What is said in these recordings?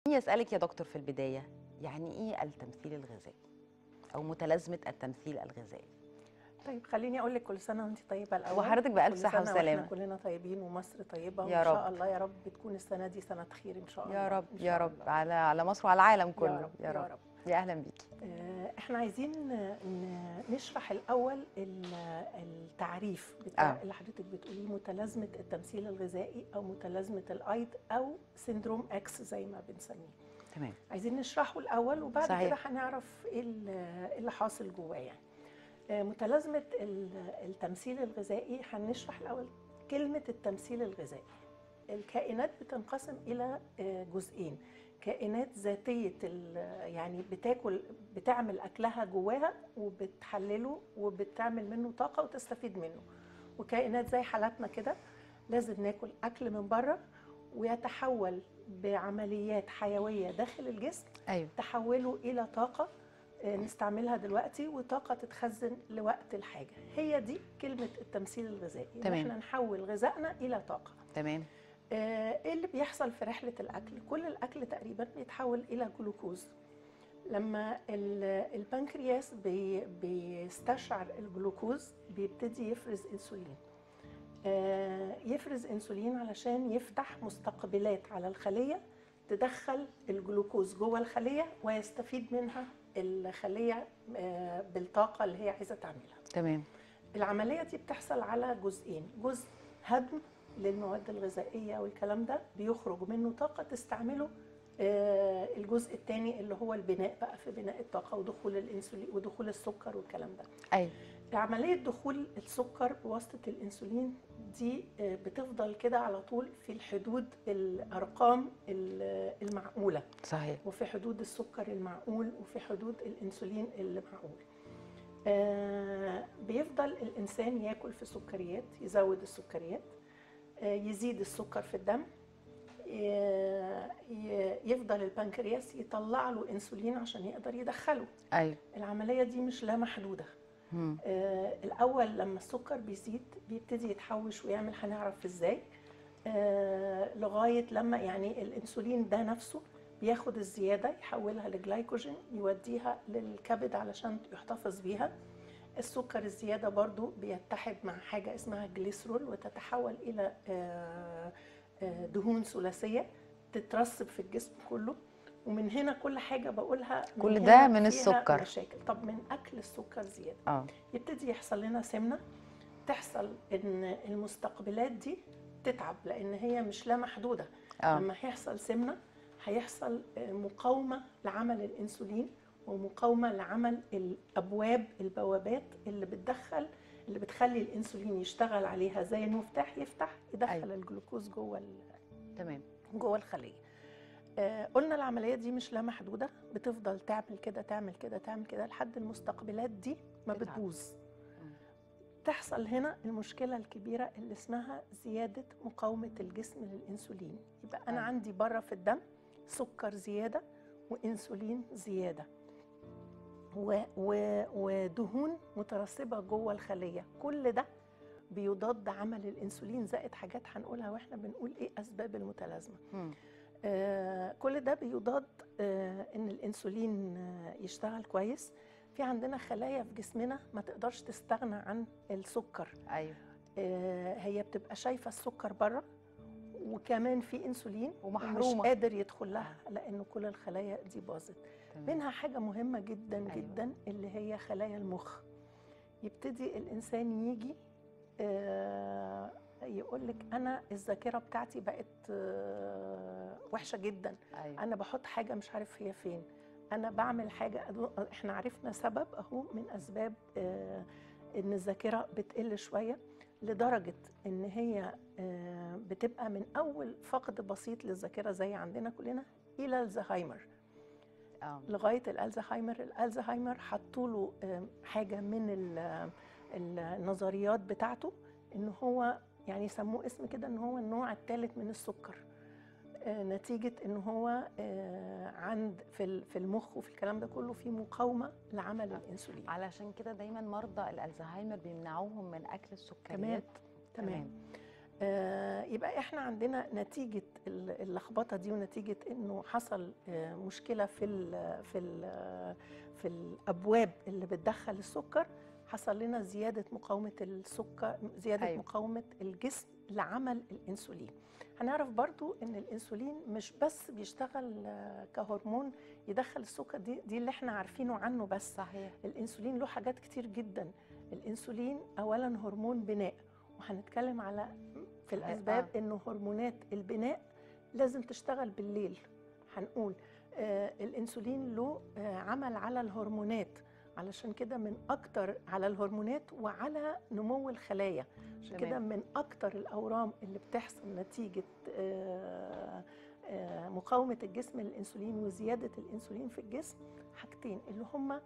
يسألك يا دكتور في البداية يعني إيه التمثيل الغذائي أو متلازمة التمثيل الغذائي طيب خليني اقول لك كل سنه وانت طيبه الاول وحضرتك بألف كل صحة سنة وإحنا وسلامة. كلنا طيبين ومصر طيبه يا وان شاء رب. الله يا رب تكون السنه دي سنه خير ان شاء الله يا رب إن يا شاء رب الله. على على مصر وعلى العالم يا كله رب يا رب رب يا أهلا بيكي آه، احنا عايزين ن- نشرح الاول ال- التعريف بتاع آه. اللي حضرتك بتقوليه متلازمه التمثيل الغذائي او متلازمه الايض او سندروم اكس زي ما بنسميه تمام عايزين نشرحه الاول وبعد صحيح. كده هنعرف ايه ال- إيه اللي حاصل جواه يعني آه، متلازمه ال- التمثيل الغذائي هنشرح الاول كلمه التمثيل الغذائي الكائنات بتنقسم الى آه، جزئين كائنات ذاتيه ال- يعني بتاكل بتعمل اكلها جواها وبتحلله وبتعمل منه طاقه وتستفيد منه وكائنات زي حالاتنا كده لازم ناكل اكل من بره ويتحول بعمليات حيويه داخل الجسم أيوه تحوله الى طاقه آه، نستعملها دلوقتي وطاقه تتخزن لوقت الحاجه هي دي كلمه التمثيل الغذائي إن تمام. احنا نحول غذائنا الى طاقه تمام آه، ايه اللي بيحصل في رحله الاكل كل الاكل تقريبا بيتحول الى جلوكوز لما ال- البنكرياس بي بيستشعر الجلوكوز بيبتدي يفرز انسولين آه، يفرز انسولين علشان يفتح مستقبلات على الخليه تدخل الجلوكوز جوه الخليه ويستفيد منها الخليه آه، بالطاقه اللي هي عايزه تعملها تمام العمليه دي بتحصل على جزئين جزء هضم للمواد الغذائيه والكلام ده بيخرج منه طاقه تستعمله آه، الجزء الثاني اللي هو البناء بقى في بناء الطاقه ودخول الانسولين ودخول السكر والكلام ده أيوه عمليه دخول السكر بواسطه الانسولين دي آه، بتفضل كده على طول في الحدود الارقام ال- المعقوله صحيح وفي حدود السكر المعقول وفي حدود الانسولين اللي معقول آه بيفضل الانسان ياكل في سكريات يزود السكريات آه يزيد السكر في الدم آه، ي- يفضل البنكرياس يطلع له انسولين عشان يقدر يدخله أيوه العمليه دي مش لا محدوده مم. آه، الاول لما السكر بيزيد بيبتدي يتحوش ويعمل هنعرف ازاي آه، لغايه لما يعني الانسولين ده نفسه بياخد الزياده يحولها لجلايكوجين يوديها للكبد علشان يحتفظ بيها السكر الزياده برضو بيتحد مع حاجه اسمها جليسرول وتتحول الى آه، آه، دهون ثلاثيه تترسب في الجسم كله ومن هنا كل حاجه بقولها من كل هنا ده من فيها السكر. مشاكل طب من اكل السكر زياده اه يبتدي يحصل لنا سمنه تحصل ان المستقبلات دي تتعب لان هي مش لا محدوده اه لما هيحصل سمنه هيحصل آه، مقاومه لعمل الانسولين ومقاومه لعمل الابواب البوابات اللي بتدخل اللي بتخلي الانسولين يشتغل عليها زي المفتاح يفتح يدخل أيوة. أيوة. الجلوكوز جوه ال- تمام جوه الخليه آه، قلنا العمليه دي مش لا محدوده بتفضل تعمل كده تعمل كده تعمل كده لحد المستقبلات دي ما تتعب. بتبوظ مم. تحصل هنا المشكله الكبيره اللي اسمها زياده مقاومه الجسم للانسولين يبقى انا أيوة. عندي بره في الدم سكر زياده وانسولين زياده و و ودهون مترسبه جوه الخليه كل ده بيضاد عمل الانسولين زائد حاجات هنقولها واحنا بنقول ايه اسباب المتلازمه مم. آه، كل ده بيضاد آه، ان الانسولين آه، يشتغل كويس في عندنا خلايا في جسمنا ما تقدرش تستغنى عن السكر ايوه آه، هي بتبقى شايفه السكر بره وكمان في انسولين ومحرومة. مش قادر يدخل لها لانه كل الخلايا دي باظت تمام. منها حاجه مهمه جدا أيوة. أيوة. جدا اللي هي خلايا المخ يبتدي الانسان يجي آه، يقول لك انا الذاكره بتاعتي بقت آه، وحشه جدا ايوه انا بحط حاجه مش عارف هي فين انا بعمل حاجه احنا عرفنا سبب اهو من اسباب آه، ان الذاكره بتقل شويه لدرجه ان هي آه، بتبقى من اول فقد بسيط للذاكره زي عندنا كلنا الى الزهايمر اه لغايه الالزهايمر الالزهايمر حطوا له آم، حاجه من ال- النظريات بتاعته ان هو يعني يسموه اسم كده ان هو النوع الثالث من السكر آه، نتيجه ان هو آه، عند في ال- في المخ وفي الكلام ده كله في مقاومه لعمل الانسولين علشان كده دايما مرضى الالزهايمر بيمنعوهم من اكل تمام السكريات تمام آه، يبقى احنا عندنا نتيجه ال- اللخبطه دي ونتيجه انه حصل آه، مشكله في ال في ال في الابواب اللي بتدخل السكر حصل لنا زياده مقاومه السكر زياده أيوة. أيوة. مقاومه الجسم لعمل الانسولين هنعرف برضو ان الانسولين مش بس بيشتغل آه، كهرمون يدخل السكر دي دي اللي احنا عارفينه عنه بس صحيح الانسولين له حاجات كتير جدا الانسولين اولا هرمون بناء وهنتكلم على في الاسباب آه. انه هرمونات البناء لازم تشتغل بالليل هنقول آه الانسولين له آه عمل على الهرمونات علشان كده من اكتر على الهرمونات وعلى نمو الخلايا عشان تمام. كده من اكتر الاورام اللي بتحصل نتيجه آه آه مقاومه الجسم للانسولين وزياده الانسولين في الجسم حاجتين اللي هم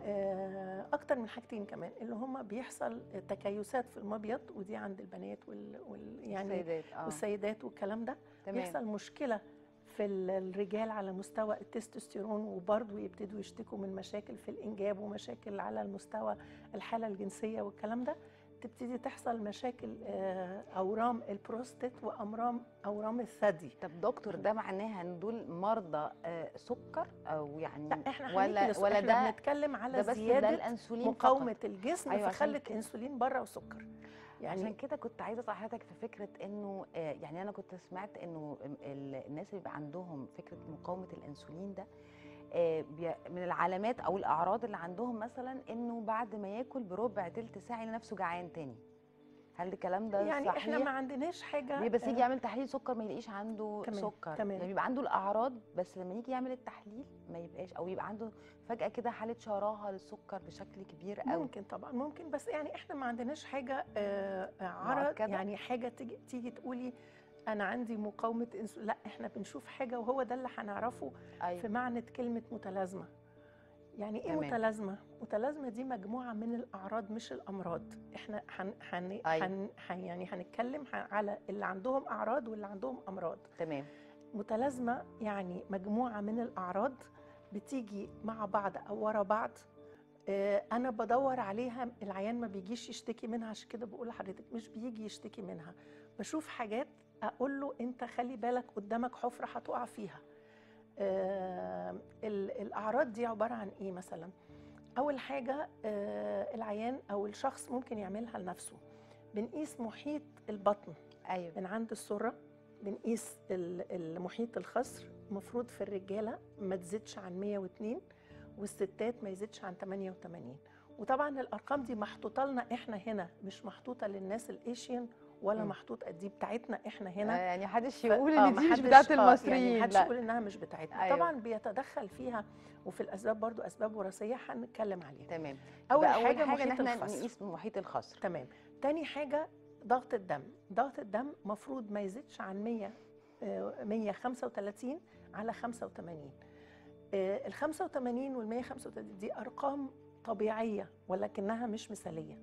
آه، اكتر من حاجتين كمان اللي هم بيحصل تكيسات في المبيض ودي عند البنات وال, وال يعني السيدات اه والسيدات والكلام ده تمام بيحصل مشكله في ال- الرجال على مستوى التستوستيرون وبرضه يبتدوا يشتكوا من مشاكل في الانجاب ومشاكل على المستوى الحاله الجنسيه والكلام ده تبتدي تحصل مشاكل آه، اورام البروستات وامرام اورام الثدي طب دكتور ده معناها ان دول مرضى آه، سكر او يعني لا احنا هنيجي ولا لسه- ولا احنا ده بنتكلم على ده بس ده زياده الانسولين مقاومه فقط. الجسم أيوة، أيوة عشان فخلت كده. انسولين بره وسكر يعني عشان يعني كده كنت عايزه اسال حضرتك في فكره انه آه، يعني انا كنت سمعت انه ال- الناس اللي بيبقى عندهم فكره مقاومه الانسولين ده آه، بي- من العلامات او الاعراض اللي عندهم مثلا انه بعد ما ياكل بربع تلت ساعه يلاقي نفسه جعان تاني هل الكلام ده يعني صحيح احنا ما عندناش حاجه بيبقى بس يجي آه، يعمل تحليل سكر ما يلاقيش عنده تمام، سكر تمام. يعني بيبقى عنده الاعراض بس لما يجي يعمل التحليل ما يبقاش او يبقى عنده فجاه كده حاله شراهه للسكر بشكل كبير قوي ممكن طبعا ممكن بس يعني احنا ما عندناش حاجه آه، عرض مؤكدة؟ يعني حاجه تيجي تيجي تقولي انا عندي مقاومه انسولين لا احنا بنشوف حاجه وهو ده اللي هنعرفه في ايوه معنى كلمه متلازمه يعني ايه تمام. متلازمه متلازمه دي مجموعه من الاعراض مش الامراض احنا حن حن أيوة. حن حن يعني هنتكلم ح- على اللي عندهم اعراض واللي عندهم امراض تمام متلازمه يعني مجموعه من الاعراض بتيجي مع بعض او ورا بعض آه، انا بدور عليها العيان ما بيجيش يشتكي منها عشان كده بقول لحضرتك مش بيجي يشتكي منها بشوف حاجات اقول له انت خلي بالك قدامك حفره هتقع فيها آه، ال- الاعراض دي عباره عن ايه مثلا اول حاجه آه، العيان او الشخص ممكن يعملها لنفسه بنقيس محيط البطن ايوه من عند السره بنقيس ال- المحيط الخصر المفروض في الرجاله ما تزيدش عن 102 والستات ما يزيدش عن 88 وطبعا الارقام دي محطوطه لنا احنا هنا مش محطوطه للناس الايشيان ولا مم. محطوطه دي بتاعتنا احنا آه، هنا يعني محدش ف- يقول آه، ان دي مش محدش- بتاعت آه، يعني المصريين محدش لا يقول انها مش بتاعتنا أيوة. طبعا بيتدخل فيها وفي الاسباب برضو اسباب وراثيه هنتكلم عليها تمام اول يبقى حاجه, اول حاجه ان محيط احنا الخصر. نقيس محيط الخصر تمام تاني حاجة ضغط الدم ضغط الدم مفروض ما يزيدش عن 100 آه، 135 على 85 آه، ال 85 وال 135 دي أرقام طبيعية ولكنها مش مثالية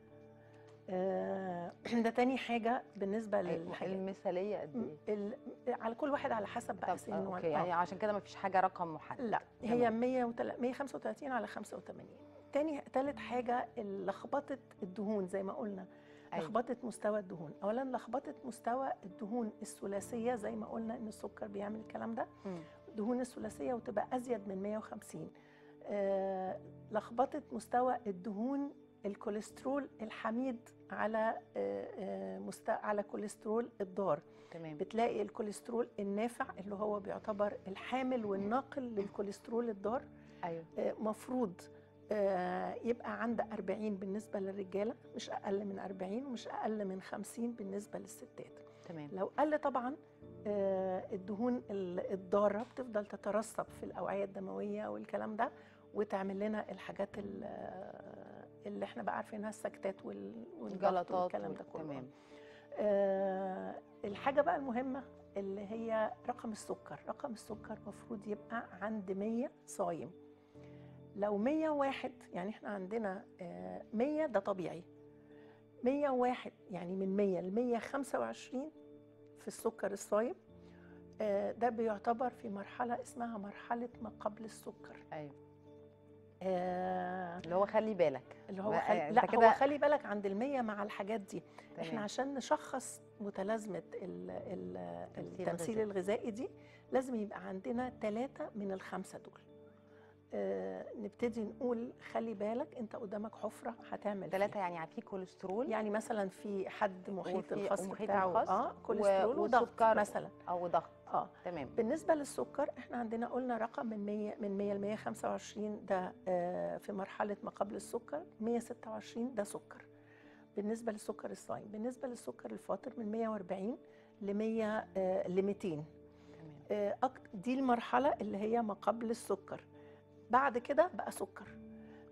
آه، ده تاني حاجة بالنسبة للحاجات المثاليه قد ايه ال- على كل واحد على حسب بقى طب سنه آه، وعلى- اوكي يعني عشان كده ما فيش حاجه رقم محدد لا تمام. هي 100 135 على 85 تاني تالت حاجة لخبطة الدهون زي ما قلنا أيوة. لخبطة مستوى الدهون أولا لخبطة مستوى الدهون الثلاثية زي ما قلنا إن السكر بيعمل الكلام ده مم. الدهون الثلاثية وتبقى أزيد من 150 آه لخبطة مستوى الدهون الكوليسترول الحميد على آه آه مست... على كوليسترول الضار تمام بتلاقي الكوليسترول النافع اللي هو بيعتبر الحامل والناقل للكوليسترول الضار ايوه آه، مفروض آه، يبقى عند 40 بالنسبة للرجالة مش أقل من 40 ومش أقل من 50 بالنسبة للستات تمام لو قل طبعا آه، الدهون ال- الضارة بتفضل تترسب في الأوعية الدموية والكلام ده وتعمل لنا الحاجات ال- آه، اللي احنا بقى عارفينها السكتات وال- والضغط جلطات والكلام ده كله تمام آه، الحاجة بقى المهمة اللي هي رقم السكر رقم السكر مفروض يبقى عند 100 صايم لو 101 يعني احنا عندنا آه، 100 ده طبيعي 101 يعني من 100 ل 125 في السكر الصايم آه، ده بيعتبر في مرحلة اسمها مرحلة ما قبل السكر ايوه آه اللي هو خلي بالك اللي هو بقى خل... يعني لا أنت هو كده- خلي بالك عند المية مع الحاجات دي احنا تمام. عشان نشخص متلازمة ال... ال... التمثيل التمثيل الغذائي. الغذائي دي لازم يبقى عندنا ثلاثة من الخمسة دول آه نبتدي نقول خلي بالك انت قدامك حفرة هتعمل ثلاثة فيها. يعني في كوليسترول يعني مثلا في حد محيط وفي- الخص ومحيط بتاعه الخص اه كوليسترول و- وضغط وسكر. مثلا او ضغط اه تمام بالنسبه للسكر احنا عندنا قلنا رقم من 100 من 100 ل 125 ده آه، في مرحله ما قبل السكر 126 ده سكر بالنسبه للسكر الصايم بالنسبه للسكر الفاطر من 140 ل 100 آه، ل 200 تمام آه، أك- دي المرحله اللي هي ما قبل السكر بعد كده بقى سكر